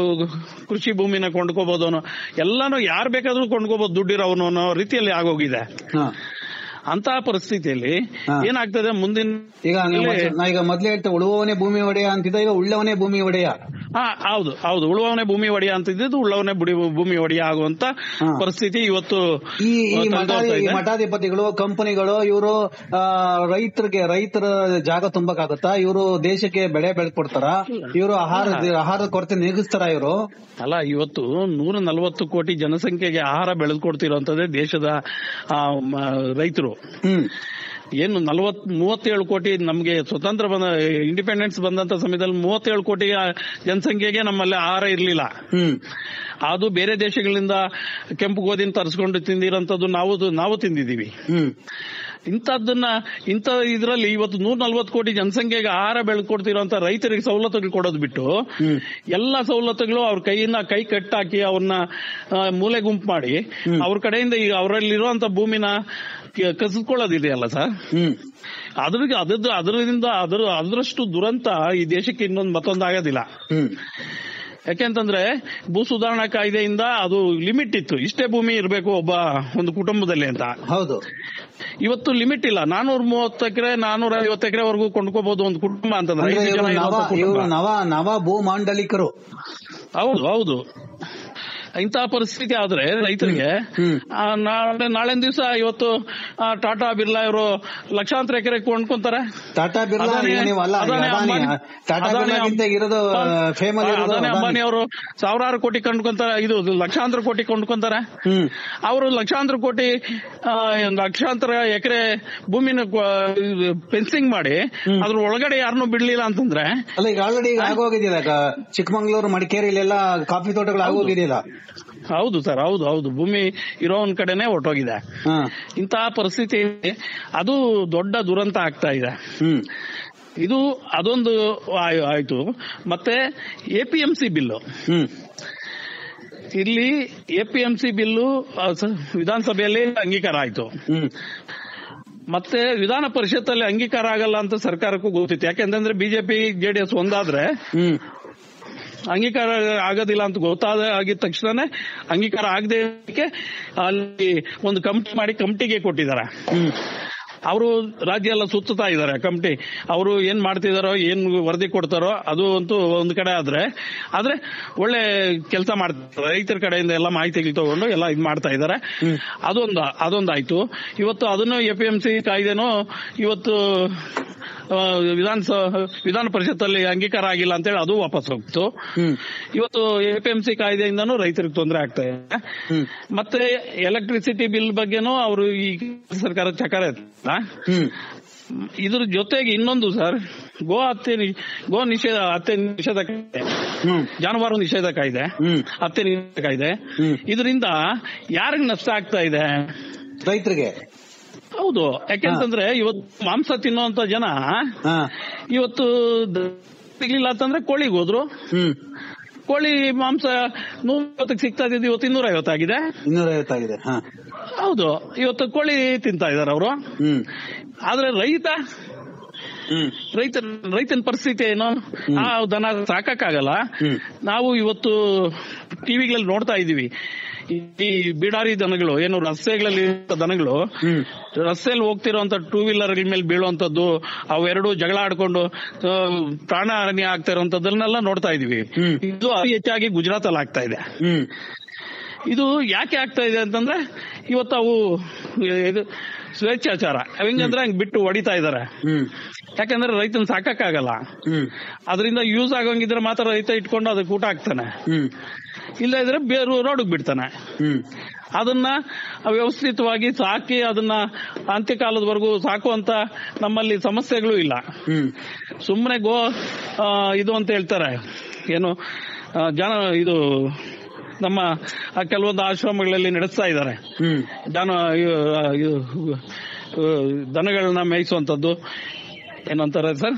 ಕೃಷಿ ಭೂಮಿನ ಕೊಂಡ್ಕೋಬಹುದು ಅನ್ನೋ ಎಲ್ಲಾನು ಯಾರು ಬೇಕಾದ್ರೂ ಕೊಂಡ್ಕೋಬಹುದು ದುಡ್ಡಿರೋನು ಅನ್ನೋ ರೀತಿಯಲ್ಲಿ ಆಗೋಗಿದೆ ಹಾ. ಅಂತಹ ಪರಿಸ್ಥಿತಿಯಲ್ಲಿ ಹಾ. ಏನಾಗ್ತದೆ ಮುಂದಿನ ಈಗ ನೀವು ಇಲ್ಲಿ- ಮೊದ್ಲು- ನಾ ಈಗ ಮೊದ್ಲೇ ಹೇಳ್ತೇವೆ ಉಳುವವನೇ ಭೂಮಿ ಒಡೆಯ ಅಂತಿದ್ದ ಈಗ ಉಳ್ಳವನೇ ಭೂಮಿ ಒಡೆಯ ಹಾ ಹೌದು ಹೌದು ಉಳುವವನೇ ಭೂಮಿ ಒಡೆಯ ಅಂತ ಇದ್ದಿದ್ದು ಉಳ್ಳವನೇ ಬುಡಿ ಭೂಮಿ ಒಡೆಯ ಆಗುವಂತ ಹಾ. ಪರಿಸ್ಥಿತಿ ಇವತ್ತು ಈ ಈ ತಲೆದೋರ್ತಾ ಮಠಾಧಿ ಈ ಇದೆ. ಮಠಾಧಿಪತಿಗಳು ಕಂಪನಿಗಳು ಇವರು ರೈತರಿಗೆ ರೈತರ ಜಾಗ ತುಂಬಕ್ಕಾಗತ್ತಾ ಇವರು ದೇಶಕ್ಕೆ ಬೆಳೆ ಬೆಳ್ಕೊಡ್ತಾರ ಇವರು ಆಹಾರ ಆಹಾರದ ಕೊರತೆ ನೀಗಿಸ್ತಾರ ಇವರು ಅಲ್ಲ ಇವತ್ತು ನೂರ ನಲವತ್ತು ಕೋಟಿ ಜನಸಂಖ್ಯೆಗೆ ಆಹಾರ ಬೆಳೆದುಕೊಡ್ತಿರೋಂಥದ್ದೇ ದೇಶದ ಆ, ಮ- ರೈತರು ಹ್ಮ್ ಏನು ನಲವತ್ ಮೂವತ್ತೇಳು ಕೋಟಿ ನಮಗೆ ಸ್ವತಂತ್ರ ಬಂದ ಇಂಡಿಪೆಂಡೆನ್ಸ್ ಬಂದಂತ ಸಮಯದಲ್ಲಿ ಮೂವತ್ತೇಳು ಕೋಟಿ ಜನಸಂಖ್ಯೆಗೆ ನಮ್ಮಲ್ಲಿ ಆಹಾರ ಇರಲಿಲ್ಲ ಹ್ಮ್ ಅದು ಬೇರೆ ದೇಶಗಳಿಂದ ಕೆಂಪು ಗೋಧಿನ ತರಿಸ್ಕೊಂಡು ತಿಂದಿರೋಂಥದ್ದು ನಾವು ನಾವು ತಿಂದಿದ್ದೀವಿ ಹ್ಮ್ ಇಂಥದ್ದನ್ನ ಇಂಥ ಇದರಲ್ಲಿ ಇವತ್ತು ನೂರ ನಲ್ವತ್ತು ಕೋಟಿ ಜನಸಂಖ್ಯೆಗೆ ಆಹಾರ ಬೆಳೆದುಕೊಡ್ತಿರೋಂಥ ರೈತರಿಗೆ ಸವಲತ್ತುಗಳು ಕೊಡೋದು ಬಿಟ್ಟು ಹ್ಮ್ ಎಲ್ಲ ಸವಲತ್ತುಗಳು ಅವ್ರ ಕೈಯಿಂದ ಕೈ ಕಟ್ಟಾಕಿ ಅವ್ರನ್ನ ಆ, ಮೂಲೆ ಗುಂಪು ಮಾಡಿ ಅವ್ರ ಕಡೆಯಿಂದ ಈಗ ಅವರಲ್ಲಿರುವಂತ ಭೂಮಿನ ಕ- ಕಸಿದ್ಕೊಳ್ಳೋದಿದೆಯಲ್ಲ ಸರ್ ಹ್ಮ್ ಅದ್ರಿಗೆ ಅದ್ರದ್ದು ಅದರಿಂದ ಅದ್ರ ಅದರಷ್ಟು ದುರಂತ ಈ ದೇಶಕ್ಕೆ ಇನ್ನೊಂದು ಮತ್ತೊಂದು ಆಗೋದಿಲ್ಲ ಹ್ಮ್ ಯಾಕೆಂತಂದ್ರೆ ಭೂ ಸುಧಾರಣಾ ಕಾಯ್ದೆಯಿಂದ ಅದು ಲಿಮಿಟ್ ಇತ್ತು ಇಷ್ಟೇ ಭೂಮಿ ಇರಬೇಕು ಒಬ್ಬ ಒಂದು ಕುಟುಂಬದಲ್ಲಿ ಅಂತ ಹೌದು ಇವತ್ತು ಲಿಮಿಟ್ ಇಲ್ಲ ನಾನೂರ ಮೂವತ್ತು ಎಕರೆ ನಾನೂರ ಐವತ್ತು ಎಕರೆವರೆಗೂ ಕೊಂಡ್ಕೋಬಹುದು ಒಂದು ಕುಟುಂಬ ಅಂತಂದ್ರೆ ಅಂದ್ರೆ ಐದು ಇವರು ಜನ ನವ ಇರುವಂತ ಕುಟುಂಬ. ಇವರು ನವ ನವ ಭೂ ಮಾಂಡಲಿಕರು ಹೌದು ಹೌದು ಇಂತಹ ಪರಿಸ್ಥಿತಿ ಆದ್ರೆ ರೈತರಿಗೆ ಹ್ಮ್. ಆ, ನಾಳೆ ನಾಳೆ ದಿವಸ ಇವತ್ತು ಆ, ಟಾಟಾ ಬಿರ್ಲಾ ಇವರು ಲಕ್ಷಾಂತರ ಎಕರೆ ಕೊಂಡ್ಕೊಂತಾರೆ ಟಾಟಾ ಬಿರ್ಲಾ ಅದಾನಿ- ಈಗ ನೀವು ಅಲ್ಲ ಈಗ ಅದಾನಿ ಅದಾನಿ ಅಂಬಾನಿ- ಟಾಟಾ ಅದಾನಿ ಬಿರ್ಲಾಗಿಂತ ಅಂಬ- ಇರೋದು ಫೇಮಲ್ ಇರೋದು ಅದಾನಿ ಅದಾನಿ. ಅಂಬಾನಿ ಅವರು ಸಾವಿರಾರು ಕೋಟಿ ಕೊಂಡ್ಕೊಂತಾರೆ ಇದು ಲಕ್ಷಾಂತರ ಕೋಟಿ ಕೊಂಡ್ಕೊಂತಾರೆ ಹ್ಮ್ ಅವರು ಲಕ್ಷಾಂತರ ಕೋಟಿ ಆ, ಲಕ್ಷಾಂತರ ಎಕರೆ ಭೂಮಿನ ಫೆನ್ಸಿಂಗ್ ಮಾಡಿ ಅದ್ರ ಒಳಗಡೆ ಯಾರನ್ನೂ ಬಿಡ್ಲಿಲ್ಲ ಅಂತಂದ್ರೆ ಅಲ್ಲ ಈಗ ಆಲ್ರೆಡಿ ಈಗ ಆಗೋಗಿದೆಯಲ್ಲ ಈಗ ಚಿಕ್ಕಮಂಗ್ಳೂರು ಮಡಿಕೇರಿಲೆಲ್ಲ ಕಾಫಿ ತೋಟಗಳು ಆಗೋಗಿದೆಯಲ್ಲ ಹೌದು ಸರ್ ಹೌದು ಹೌದು ಭೂಮಿ ಇರೋ ಒಂದ್ ಕಡೆನೆ ಹೊರಟೋಗಿದೆ ಹಾ ಇಂತಹ ಪರಿಸ್ಥಿತಿ ಅದು ದೊಡ್ಡ ದುರಂತ ಆಗ್ತಾ ಇದೆ ಹ್ಮ್ ಇದು ಅದೊಂದು ಆಯ್- ಆಯ್ತು ಮತ್ತೆ ಎಪಿಎಂಸಿ ಬಿಲ್ಲು ಹ್ಮ್ ಇಲ್ಲಿ ಎಪಿಎಂಸಿ ಬಿಲ್ಲು ಆ, ಸ- ವಿಧಾನಸಭೆಯಲ್ಲಿ ಅಂಗೀಕಾರ ಆಯ್ತು ಹ್ಮ್ ಮತ್ತೆ ವಿಧಾನ ಪರಿಷತ್ತಲ್ಲಿ ಅಂಗೀಕಾರ ಆಗಲ್ಲ ಅಂತ ಸರ್ಕಾರಕ್ಕೂ ಗೊತ್ತಿತ್ತು ಯಾಕೆಂತಂದ್ರೆ ಬಿಜೆಪಿ ಜೆಡಿಎಸ್ ಒಂದಾದ್ರೆ ಹ್ಮ್ ಅಂಗೀಕಾರ ಆಗೋದಿಲ್ಲ ಅಂತ ಗೊತ್ತಾದ ಆಗಿದ ತಕ್ಷಣನೇ ಅಂಗೀಕಾರ ಆಗದೆ ಅಲ್ಲಿ ಒಂದು ಕಮಿಟಿ ಮಾಡಿ ಕಮಿಟಿಗೆ ಕೊಟ್ಟಿದ್ದಾರೆ ಹ್ಮ್ ಅವರು ರಾಜ್ಯ ಎಲ್ಲ ಸುತ್ತುತ್ತಾ ಇದ್ದಾರೆ ಕಮಿಟಿ ಅವರು ಏನ್ ಮಾಡ್ತಿದಾರೋ ಏನ್ ವರದಿ ಕೊಡ್ತಾರೋ ಅದು ಅಂತೂ ಒಂದು ಕಡೆ ಆದ್ರೆ ಆದ್ರೆ ಒಳ್ಳೆ ಕೆಲಸ ಮಾಡ್ತಾರೆ ರೈತರ ಕಡೆಯಿಂದ ಎಲ್ಲ ಮಾಹಿತಿಗಳು ತಗೊಂಡು ಎಲ್ಲ ಇದ್ ಮಾಡ್ತಾ ಇದ್ದಾರೆ ಅದೊಂದು ಅದೊಂದಾಯ್ತು ಇವತ್ತು ಅದನ್ನು ಎ ಪಿ ಎಂ ಸಿ ಕಾಯ್ದೆನೂ ಇವತ್ತು ಆ, ವಿಧಾನಸಭಾ ವಿಧಾನ ಪರಿಷತ್ತಲ್ಲಿ ಅಂಗೀಕಾರ ಆಗಿಲ್ಲ ಅಂತೇಳಿ ಅದು ವಾಪಸ್ ಹೋಗ್ತು ಹ್ಮ್ ಇವತ್ತು ಎ ಪಿ ಎಂ ಸಿ ಕಾಯ್ದೆಯಿಂದನೂ ರೈತರಿಗೆ ತೊಂದರೆ ಆಗ್ತಾ ಇದೆ ಹ್ಮ್ ಮತ್ತೆ ಎಲೆಕ್ಟ್ರಿಸಿಟಿ ಬಿಲ್ ಬಗ್ಗೆನೂ ಅವರು ಈ ಸರ್ಕಾರ ಚಕಾರ ಎತ್ತಲ್ಲ. ಹ್ಮ್ ಇದ್ರ ಜೊತೆಗೆ ಇನ್ನೊಂದು ಸರ್ ಗೋ ಹತ್ಯೆ ನಿ- ಗೋ ನಿಷೇಧ ಹತ್ಯೆ ನಿಷೇಧ ಕಾಯ್ದೆ ಹ್ಮ್ ಜಾನುವಾರು ನಿಷೇಧ ಕಾಯ್ದೆ ಹ್ಮ್ ಹತ್ಯೆ ನಿಷೇಧ ಕಾಯ್ದೆ ಹ್ಮ್. ಇದರಿಂದ ಯಾರಿಗ್ ನಷ್ಟ ಆಗ್ತಾ ಇದೆ ರೈತರಿಗೆ ಹೌದು ಯಾಕೆಂತಂದ್ರೆ ಇವತ್ತು ಮಾಂಸ ತಿನ್ನುವಂತ ಜನ ಹಾ ಇವತ್ತು ದ- ಸಿಗ್ಲಿಲ್ಲ ಅಂತಂದ್ರೆ ಕೋಳಿಗೆ ಹೋದ್ರು ಹ್ಮ್ ಕೋಳಿ ಮಾಂಸ ನೂರ ಸಿಗ್ತಾ ಇದ್ದು ಇವತ್ತು ಇನ್ನೂರ ಐವತ್ತಾಗಿದೆ ಇನ್ನೂರ ಐವತ್ತಾಗಿದೆ ಹಾ ಹೌದು ಇವತ್ತು ಕೋಳಿ ತಿಂತಾ ಇದಾರೆ ಅವರು ಹ್ಮ್ ಆದ್ರೆ ರೈತ ಹ್ಮ್ ರೈತ ರೈತನ ಪರಿಸ್ಥಿತಿ ಏನು ಆ ದನ ಸಾಕಕ್ಕಾಗಲ್ಲ ಹ್ಮ್. ನಾವು ಇವತ್ತು ಟಿವಿಗಳಲ್ಲಿ ನೋಡ್ತಾ ಇದೀವಿ ಈ- ಈ ಬಿಡಾರಿ ದನಗಳು ಏನು ರಸ್ತೆಗಳಲ್ಲಿ ಇರೋ ದನಗಳು ಹ್ಮ್ ರಸ್ತೆಯಲ್ಲಿ ಹೋಗ್ತಿರೋಂತ ಟೂ ವೀಲರ್ ಮೇಲೆ ಬೀಳುವಂತದ್ದು ಅವೆರಡು ಜಗಳ ಆಡ್ಕೊಂಡು ಆ, ಪ್ರಾಣ ಹಾನಿ ಆಗ್ತಾ ಇರುವಂತದ್ದನ್ನೆಲ್ಲ ನೋಡ್ತಾ ಇದೀವಿ ಹ್ಮ್. ಇದು ಅತಿ ಹೆಚ್ಚಾಗಿ ಗುಜರಾತ್ ಅಲ್ಲಿ ಆಗ್ತಾ ಇದೆ ಹ್ಮ್ ಇದು ಯಾಕೆ ಆಗ್ತಾ ಇದೆ ಅಂತಂದ್ರೆ ಇವತ್ತು ಅವು ಇದು ಸ್ವೇಚ್ಛಾಚಾರ ಹೆಂಗಂದ್ರೆ ಹಂಗ್ ಬಿಟ್ಟು ಹೊಡಿತಾ ಇದಾರೆ ಹ್ಮ್ ಯಾಕಂದ್ರೆ ರೈತನ ಸಾಕಕ್ಕಾಗಲ್ಲ ಹ್ಮ್ ಅದರಿಂದ ಯೂಸ್ ಆಗೋಂಗಿದ್ರೆ ಮಾತ್ರ ರೈತ ಇಟ್ಕೊಂಡು ಅದಕ್ಕೆ ಊಟ ಹಾಕ್ತಾನೆ ಹ್ಮ್ ಇಲ್ಲ ಇದ್ರೆ ಬೇರೆ ರೋಡ್ ಬಿಡ್ತಾನೆ ಹ್ಮ್ ಅದನ್ನ ವ್ಯವಸ್ಥಿತವಾಗಿ ಸಾಕಿ ಅದನ್ನ ಅಂತ್ಯಕಾಲದವರೆಗೂ ಸಾಕುವಂತ ನಮ್ಮಲ್ಲಿ ಸಮಸ್ಯೆಗಳು ಇಲ್ಲ ಹ್ಮ್ ಸುಮ್ಮನೆ ಗೋ ಆ, ಇದು ಅಂತ ಹೇಳ್ತಾರೆ ಏನು ಆ, ಜನ ಇದು ನಮ್ಮ ಆ ಕೆಲವೊಂದು ಆಶ್ರಮಗಳಲ್ಲಿ ನಡೆಸ್ತಾ ಇದ್ದಾರೆ ಹ್ಮ್ ದನ ಇವು- ಇವು- ದನಗಳನ್ನ ಮೇಯಿಸುವಂತದ್ದು ಏನಂತಾರೆ ಸರ್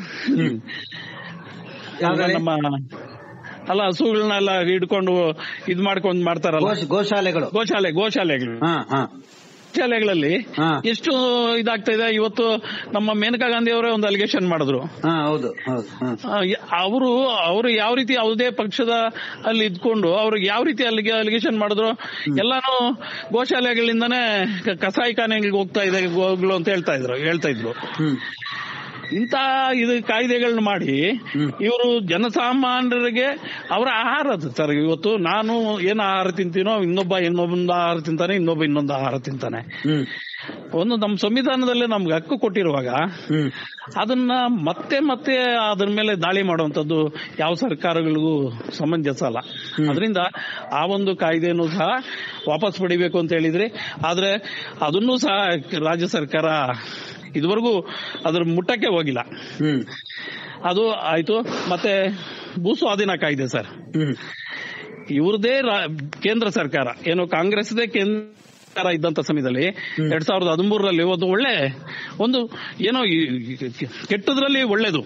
ಯಾವ್ದ್ರಲ್ಲಿ? ನಮ್ಮ ಅಲ್ಲ ಹಸುಗಳನ್ನೆಲ್ಲ ಹಿಡ್ಕೊಂಡು ಇದ್ ಮಾಡ್ಕೊಂಡು ಮಾಡ್ತಾರಲ್ಲ ಗೋಶ್- ಗೋಶಾಲೆಗಳು ಗೋಶಾಲೆ ಗೋಶಾಲೆಗಳು ಹಾ ಹಾ ಶಾಲೆಗಳಲ್ಲಿ ಹಾ. ಎಷ್ಟು ಇದಾಗ್ತಾ ಇದೆ ಇವತ್ತು ನಮ್ಮ ಮೇನಕಾ ಗಾಂಧಿ ಅವರೇ ಒಂದು ಅಲಿಗೇಷನ್ ಮಾಡಿದ್ರು ಹಾ ಹೌದು ಹೌದು ಹಾ ಅವರು ಅವರು ಯಾವ ರೀತಿ ಯಾವುದೇ ಪಕ್ಷದ ಅಲ್ಲಿ ಇದ್ಕೊಂಡು ಅವ್ರಿಗೆ ಯಾವ ರೀತಿ ಅಲ್ಲಿಗೆ ಅಲಿಗೇಷನ್ ಮಾಡಿದ್ರು ಎಲ್ಲಾನು ಗೋಶಾಲೆಗಳಿಂದಾನೇ ಕ- ಕಸಾಯಿಖಾನೆಗಳಿಗೆ ಹೋಗ್ತಾ ಇದೆ ಗೋಗಳು ಅಂತ ಹೇಳ್ತಾ ಇದ್ರು ಹೇಳ್ತಾ ಇದ್ರು ಹ್ಮ್ ಇಂತ ಇದು ಕಾಯ್ದೆಗಳನ್ನ ಮಾಡಿ ಹ್ಮ್. ಇವರು ಜನಸಾಮಾನ್ಯರಿಗೆ ಅವರ ಆಹಾರ ಅದು ಸರ್ ಇವತ್ತು ನಾನು ಏನ್ ಆಹಾರ ತಿಂತೀನೋ ಇನ್ನೊಬ್ಬ ಇನ್ನೊಬ್ಬೊಂದು ಆಹಾರ ತಿಂತಾನೆ ಇನ್ನೊಬ್ಬ ಇನ್ನೊಂದು ಆಹಾರ ತಿಂತಾನೆ ಹ್ಮ್ ಒಂದು ನಮ್ಮ ಸಂವಿಧಾನದಲ್ಲೇ ನಮ್ಗೆ ಹಕ್ಕು ಕೊಟ್ಟಿರುವಾಗ ಹ್ಮ್ ಅದನ್ನ ಮತ್ತೆ ಮತ್ತೆ ಅದ್ರ ಮೇಲೆ ದಾಳಿ ಮಾಡುವಂತದ್ದು ಯಾವ ಸರ್ಕಾರಗಳಿಗೂ ಸಮಂಜಸ ಅಲ್ಲ ಅದರಿಂದ ಆ ಒಂದು ಕಾಯ್ದೆನೂ ಸಹ ವಾಪಸ್ ಪಡಿಬೇಕು ಅಂತ ಹೇಳಿದ್ರಿ ಆದ್ರೆ ಅದನ್ನೂ ಸಹ ರಾಜ್ಯ ಸರ್ಕಾರ ಇದುವರೆಗೂ ಅದ್ರ ಮುಟ್ಟಕ್ಕೆ ಹೋಗಿಲ್ಲ ಹ್ಮ್ ಅದು ಆಯ್ತು ಮತ್ತೆ ಭೂ ಸ್ವಾಧೀನ ಕಾಯ್ದೆ ಸರ್ ಹ್ಮ್ ಇವ್ರದೇ ರಾ- ಕೇಂದ್ರ ಸರ್ಕಾರ ಏನು ಕಾಂಗ್ರೆಸ್ದೇ ಕೇಂದ್ರ ಸರ್ಕಾರ ಇದ್ದಂತ ಸಮಯದಲ್ಲಿ ಎರಡ್ ಸಾವಿರದ ಹದಿಮೂರರಲ್ಲಿ ಒಂದು ಒಳ್ಳೆ ಒಂದು ಏನೋ ಈ- ಈ- ಕೆಟ್ಟದ್ರಲ್ಲಿ ಒಳ್ಳೇದು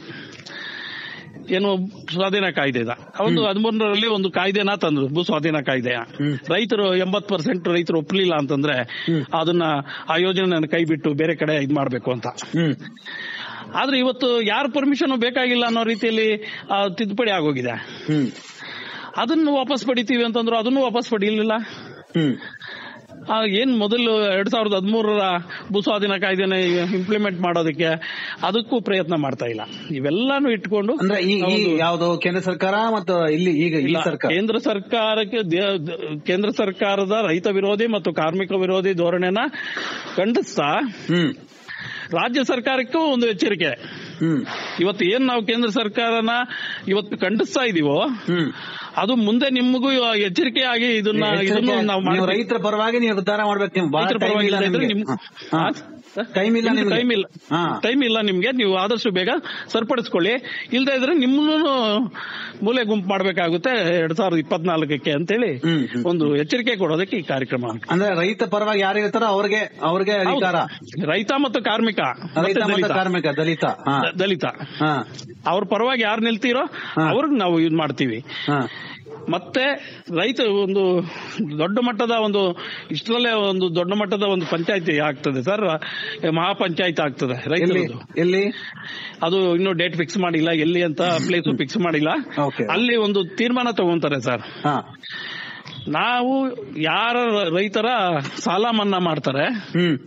ಏನು ಸ್ವಾಧೀನ ಕಾಯ್ದೆ ಇದೆ ಒಂದು ಹದಿಮೂರರಲ್ಲಿ ಒಂದು ಕಾಯ್ದೆನ ತಂದ್ರು ಭೂ ಸ್ವಾಧೀನ ಕಾಯ್ದೆಯ ಹ್ಮ್. ರೈತರು ಎಂಬತ್ ಪರ್ಸೆಂಟ್ ರೈತರು ಒಪ್ಪಲಿಲ್ಲ ಅಂತಂದ್ರೆ ಅದನ್ನ ಆ ಯೋಜನೆ ಕೈ ಬಿಟ್ಟು ಬೇರೆ ಕಡೆ ಇದ್ ಮಾಡ್ಬೇಕು ಅಂತ ಹ್ಮ್ ಆದ್ರೆ ಇವತ್ತು ಯಾರ ಪರ್ಮಿಷನ್ ಬೇಕಾಗಿಲ್ಲ ಅನ್ನೋ ರೀತಿಯಲ್ಲಿ ಆ, ತಿದ್ದುಪಡಿ ಆಗೋಗಿದೆ ಹ್ಮ್ ಅದನ್ನು ವಾಪಸ್ ಪಡಿತೀವಿ ಅಂತಂದ್ರು ಅದನ್ನು ವಾಪಸ್ ಪಡೀಲಿಲ್ಲ ಹ್ಮ್ ಆ, ಏನ್ ಮೊದಲು ಎರಡ್ ಸಾವಿರದ ಹದಿಮೂರರ ಭೂಸ್ವಾಧೀನ ಕಾಯ್ದೆನ ಇಂಪ್ಲಿಮೆಂಟ್ ಮಾಡೋದಕ್ಕೆ ಅದಕ್ಕೂ ಪ್ರಯತ್ನ ಮಾಡ್ತಾ ಇಲ್ಲ ಇವೆಲ್ಲಾನು ಇಟ್ಕೊಂಡು ಅಂದ್ರೆ ಈ ಈ ನಾವೊಂದು- ಯಾವ್ದು ಕೇಂದ್ರ ಸರ್ಕಾರ ಮತ್ತು ಇಲ್ಲಿ ಈಗ ಈ ಇಲ್ಲ, ಸರ್ಕಾರ ಕೇಂದ್ರ ಸರ್ಕಾರಕ್ಕೆ ದೇ- ದ- ಕೇಂದ್ರ ಸರ್ಕಾರದ ರೈತ ವಿರೋಧಿ ಮತ್ತು ಕಾರ್ಮಿಕ ವಿರೋಧಿ ಧೋರಣೆನ ಖಂಡಿಸ್ತಾ ಹ್ಮ್ ರಾಜ್ಯ ಸರ್ಕಾರಕ್ಕೂ ಒಂದು ಎಚ್ಚರಿಕೆ ಹ್ಮ್ ಇವತ್ತು ಏನ್ ನಾವು ಕೇಂದ್ರ ಸರ್ಕಾರನ ಇವತ್ತು ಖಂಡಿಸ್ತಾ ಇದೀವೋ ಹ್ಮ್ ಅದು ಮುಂದೆ ನಿಮಗೂ ಎಚ್ಚರಿಕೆಯಾಗಿ ಇದನ್ನ ಇದನ್ನು ನಾವು ನೀವು ಮಾಡ್ಬೇಕು. ರೈತರ ಪರವಾಗಿ ನೀವು ನಿರ್ಧಾರ ಮಾಡ್ಬೇಕು ನೀವು ಬಹಳ ರೈತರ ಟೈಮ್ ಪರವಾಗಿ ಇಲ್ಲ ಇದ್ರೆ ನಿಮ್ಗೆ ನಿಮ್ಗೆ- ಹಾ. ಹಾ? ಟೈಮ್ ಇಲ್ಲ ನಿಮ್ಗೆ ನಿಮ್ಗೆ ಟೈಮ್ ಇಲ್ಲ ಹಾ. ಟೈಮ್ ಇಲ್ಲ ನಿಮ್ಗೆ ನೀವು ಆದಷ್ಟು ಬೇಗ ಸರಿಪಡಿಸ್ಕೊಳ್ಳಿ ಇಲ್ದೇ ಇದ್ರೆ ನಿಮ್ಮನ್ನು ಮೂಲೆ ಗುಂಪು ಮಾಡ್ಬೇಕಾಗುತ್ತೆ ಎರಡ್ ಸಾವಿರದ ಇಪ್ಪತ್ನಾಲ್ಕಕ್ಕೆ ಅಂತೇಳಿ ಹ್ಮ್, ಹ್ಮ್. ಒಂದು ಎಚ್ಚರಿಕೆ ಕೊಡೋದಕ್ಕೆ ಈ ಕಾರ್ಯಕ್ರಮ ಅಂದ್ರೆ ರೈತ ಪರವಾಗಿ ಯಾರು ಇರ್ತಾರೋ ಅವ್ರಿಗೆ ಅವ್ರಿಗೆ ಅಧಿಕಾರ ಹೌದು. ರೈತ ಮತ್ತು ಕಾರ್ಮಿಕ ಮತ್ತೆ ರೈತ ಮತ್ತು ದಲಿತ. ಕಾರ್ಮಿಕ ದಲಿತ ಹಾ ದ- ದಲಿತ ಹಾ ಅವ್ರ ಪರವಾಗಿ ಯಾರು ನಿಲ್ತೀರೋ ಹಾ. ಅವ್ರಿಗೆ ನಾವು ಇದು ಮಾಡ್ತೀವಿ ಹಾ ಮತ್ತೆ ರೈತ ಒಂದು ದೊಡ್ಡ ಮಟ್ಟದ ಒಂದು ಇಷ್ಟರಲ್ಲೇ ಒಂದು ದೊಡ್ಡ ಮಟ್ಟದ ಒಂದು ಪಂಚಾಯತಿ ಆಗ್ತದೆ ಸರ್ ಮಹಾ ಪಂಚಾಯತ್ ಆಗ್ತದೆ ಎಲ್ಲಿ ರೈತರದ್ದು ಎಲ್ಲಿ ಅದು ಇನ್ನೂ ಡೇಟ್ ಫಿಕ್ಸ್ ಮಾಡಿಲ್ಲ ಎಲ್ಲಿ ಅಂತ ಪ್ಲೇಸ್ ಫಿಕ್ಸ್ ಮಾಡಿಲ್ಲ Okay. ಅಲ್ಲಿ ಒಂದು ತೀರ್ಮಾನ ತಗೊಂತಾರೆ ಸರ್ ಹಾ ನಾವು ಯಾರ ರೈತರ ಸಾಲ ಮನ್ನಾ ಮಾಡ್ತಾರೆ ಹ್ಮ್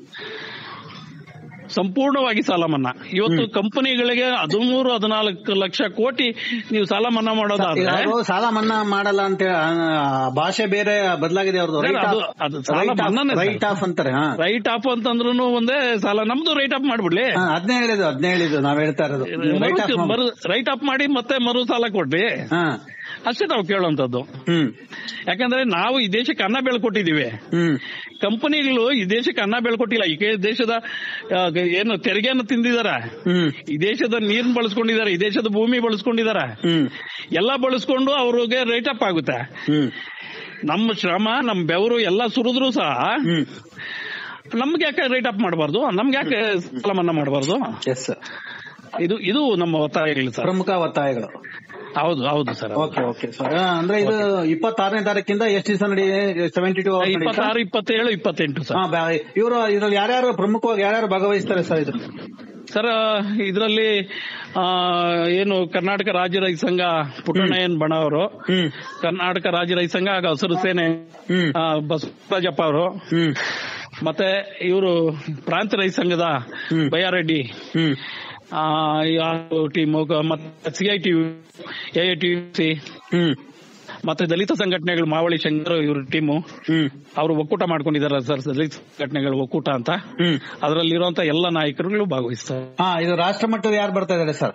ಸಂಪೂರ್ಣವಾಗಿ ಸಾಲ ಮನ್ನಾ ಇವತ್ತು ಕಂಪನಿಗಳಿಗೆ ಹದಿಮೂರು ಹದಿನಾಲ್ಕು ಲಕ್ಷ ಕೋಟಿ ನೀವು ಸಾಲ ಮನ್ನಾ ಈಗ ಮಾಡೋದಾದ್ರೆ ಅವರು ಸಾಲ ಮನ್ನಾ ಮಾಡಲ್ಲ ಅಂತ ಹೇಳಿ, ಆ, ಭಾಷೆ ಬೇರೆ ಬದಲಾಗಿದೆ ಅವ್ರದ್ದು ಸರ್, ಅದು- ಅದು ಸಾಲ ಮನ್ನಾನೇ ಸರ್. ರೈಟ್ ಆಫ್ ಅಂತಾರೆ ಹಾ ರೈಟ್ ಆಫ್ ಅಂತಂದ್ರು ಒಂದೇ ಸಾಲ ನಮ್ದು ರೈಟ್ ಆಫ್ ಮಾಡ್ಬಿಡ್ಲಿ ಹಾ, ಅದ್ನೇ ಹೇಳಿದ್ದು ಅದ್ನೇ ಹೇಳಿದ್ದು ನಾವ್ ಹೇಳ್ತಾ ಇರೋದು ರೈಟ್ ಆಫ್ ರೈಟ್ ಆಫ್ ಮಾಡಿ ಮತ್ತೆ ಮರು ಸಾಲ ಕೊಡ್ರಿ ಹಾ ಅಷ್ಟೇ ನಾವು ಕೇಳುವಂತದ್ದು ಹ್ಮ್ ಯಾಕಂದ್ರೆ ನಾವು ಈ ದೇಶಕ್ಕೆ ಅನ್ನ ಬೆಳ್ಕೊಟ್ಟಿದೀವಿ ಹ್ಮ್ ಕಂಪನಿಗಳು ಈ ದೇಶಕ್ಕೆ ಅನ್ನ ಬೆಳ್ಕೊಟ್ಟಿಲ್ಲ ಈ ದೇಶದ ಆ, ಏನು ತೆರಿಗೆಯನ್ನು ತಿಂದಿದಾರ ಹ್ಮ್ ಈ ದೇಶದ ನೀರ್ನ ಬಳಸ್ಕೊಂಡಿದ್ದಾರೆ ಈ ದೇಶದ ಭೂಮಿ ಬಳಸ್ಕೊಂಡಿದ್ದಾರೆ ಹ್ಮ್ ಎಲ್ಲ ಬಳಸ್ಕೊಂಡು ಅವ್ರಿಗೆ ರೈಟ್ ಅಪ್ ಆಗುತ್ತೆ ಹ್ಮ್ ನಮ್ಮ ಶ್ರಮ ನಮ್ಮ ಬೆವರು ಎಲ್ಲ ಸುರಿದ್ರು ಸಹ ಹ್ಮ್ ನಮ್ಗೆ ಯಾಕೆ ರೈಟ್ ಅಪ್ ಮಾಡಬಾರ್ದು ನಮ್ಗೆ ಯಾಕೆ ಸಾಲ ಮನ್ನಾ ಮಾಡಬಾರ್ದು ಎಸ್ ಇದು ಇದು ನಮ್ಮ ಒತ್ತಾಯಗಳು ಸರ್ ಪ್ರಮುಖ ಒತ್ತಾಯಗಳು ಹೌದು ಹೌದು ಸರ್ ಓಕೆ ಓಕೆ ಸರ್ ಅಂದ್ರೆ ಇದು ಇಪ್ಪತ್ತಾರನೇ ತಾರೀಕಿಂದ ಎಷ್ಟು ದಿವಸ ನಡೆಯಿದೆ ಸೆವೆಂಟಿ ಟೂ ಅವರ್ಸ್ ಇಪ್ಪತ್ತಾರು ಇಪ್ಪತ್ತೇಳು ಇಪ್ಪತ್ತೆಂಟು ಸರ್ ಇವರು ಇದ್ರಲ್ಲಿ ಯಾರ್ಯಾರು ಪ್ರಮುಖವಾಗಿ ಯಾರ್ಯಾರು ಭಾಗವಹಿಸ್ತಾರೆ ಸರ್ ಇದು ಸರ್ ಇದರಲ್ಲಿ ಆ, ಏನು ಕರ್ನಾಟಕ ರಾಜ್ಯ ರೈತ ಸಂಘ ಪುಟ್ಟಣ್ಣಯ್ಯನ್ ಬಣ ಅವರು ಹ್ಮ್ ಕರ್ನಾಟಕ ರಾಜ್ಯ ರೈತ ಸಂಘ ಹಾಗೂ ಹಸಿರು ಸೇನೆ ಹ್ಮ್ ಆ, ಬಸವರಾಜಪ್ಪ ಅವರು ಹ್ಮ್ ಮತ್ತೆ ಇವರು ಪ್ರಾಂತ ರೈತ ಸಂಘದ ಹ್ಮ್. ಬಯ್ಯಾರೆಡ್ಡಿ ಹ್ಮ್ ಟೀಮ್ ಮತ್ತೆ C I T A T C ಹ್ಮ್ ಮತ್ತೆ ದಲಿತ ಸಂಘಟನೆಗಳು ಮಾವಳಿ ಶಂಕರ್ ಇವ್ರ ಟೀಮು ಹ್ಮ್ ಅವರು ಒಕ್ಕೂಟ ಮಾಡ್ಕೊಂಡಿದ್ದಾರೆ ಸರ್ ದಲಿತ ಸಂಘಟನೆಗಳು ಒಕ್ಕೂಟ ಅಂತ ಹ್ಮ್ ಅದರಲ್ಲಿರುವಂತ ಎಲ್ಲ ನಾಯಕರುಗಳು ಭಾಗವಹಿಸ್ತಾರೆ ಹಾ ಇದು ರಾಷ್ಟ್ರ ಮಟ್ಟದ ಯಾರು ಬರ್ತಾ ಇದ್ದಾರೆ sir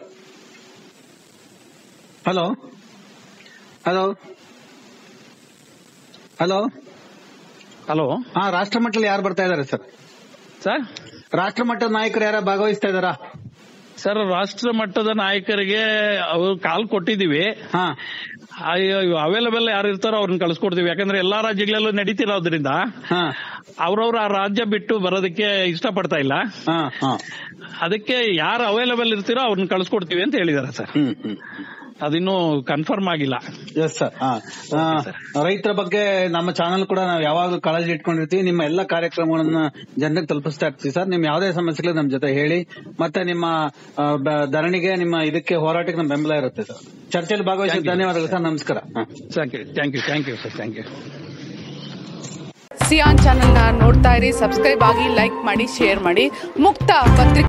hello hello hello hello ಹಾ ರಾಷ್ಟ್ರ ಮಟ್ಟದಲ್ಲಿ ಯಾರು ಬರ್ತಾ ಇದ್ದಾರೆ ಸರ್ ಸರ್ ರಾಷ್ಟ್ರ ಮಟ್ಟದ ನಾಯಕರು ಯಾರ ಭಾಗವಹಿಸ್ತಾ ಇದ್ದಾರಾ ಸರ್ ರಾಷ್ಟ್ರ ಮಟ್ಟದ ನಾಯಕರಿಗೆ ಅವರು ಕಾಲ್ ಕೊಟ್ಟಿದೀವಿ ಹಾ ಅವೈಲಬಲ್ ಯಾರು ಇರ್ತಾರೋ ಅವ್ರನ್ನ ಕಳ್ಸಿಕೊಡ್ತೀವಿ ಯಾಕಂದ್ರೆ ಎಲ್ಲಾ ರಾಜ್ಯಗಳಲ್ಲೂ ನಡೀತಿರೋದ್ರಿಂದ ಹಾ ಅವ್ರವ್ರ ಆ ರಾಜ್ಯ ಬಿಟ್ಟು ಬರೋದಕ್ಕೆ ಇಷ್ಟಪಡ್ತಾ ಇಲ್ಲ ಹಾ ಹಾ ಅದಕ್ಕೆ ಯಾರು ಅವೈಲಬಲ್ ಇರ್ತೀರೋ ಅವ್ರನ್ನ ಕಳ್ಸಿಕೊಡ್ತೀವಿ ಅಂತ ಹೇಳಿದಾರೆ ಸರ್ ಹ್ಮ್ ಹ್ಮ್ ಅದಿನ್ನೂ ಕನ್ಫರ್ಮ್ ಆಗಿಲ್ಲ ಎಸ್ ಸರ್ ರೈತರ ಬಗ್ಗೆ ನಮ್ಮ ಚಾನಲ್ ಕೂಡ ನಾವು ಯಾವಾಗಲೂ ಕಾಳಜಿ ಇಟ್ಕೊಂಡಿರ್ತೀವಿ ನಿಮ್ಮ ಎಲ್ಲ ಕಾರ್ಯಕ್ರಮಗಳನ್ನ ಜನರಿಗೆ ತಲುಪಿಸ್ತಾ ಇರ್ತೀವಿ ಸರ್ ನಿಮ್ ಯಾವುದೇ ಸಮಸ್ಯೆಗಳು ನಮ್ಮ ಜೊತೆ ಹೇಳಿ ಮತ್ತೆ ನಿಮ್ಮ ಆ, ಬ- ಧರಣಿಗೆ ನಿಮ್ಮ ಇದಕ್ಕೆ ಹೋರಾಟಕ್ಕೆ ನಮ್ಮ ಬೆಂಬಲ ಇರುತ್ತೆ ಸರ್ ಚರ್ಚೆಯಲ್ಲಿ ಭಾಗವಹಿಸಿ ಧನ್ಯವಾದಗಳು ಸರ್ ನಮಸ್ಕಾರ ಹಾ. Thank you thank you thank you sir thank you ಸಿಯಾನ್ ಚಾನೆಲ್ನ ನೋಡ್ತಾ ಇರಿ ಸಬ್ಸ್ಕ್ರೈಬ್ ಆಗಿ ಲೈಕ್ ಮಾಡಿ ಶೇರ್ ಮಾಡಿ ಮುಕ್ತ ಪತ್ರಿಕೆ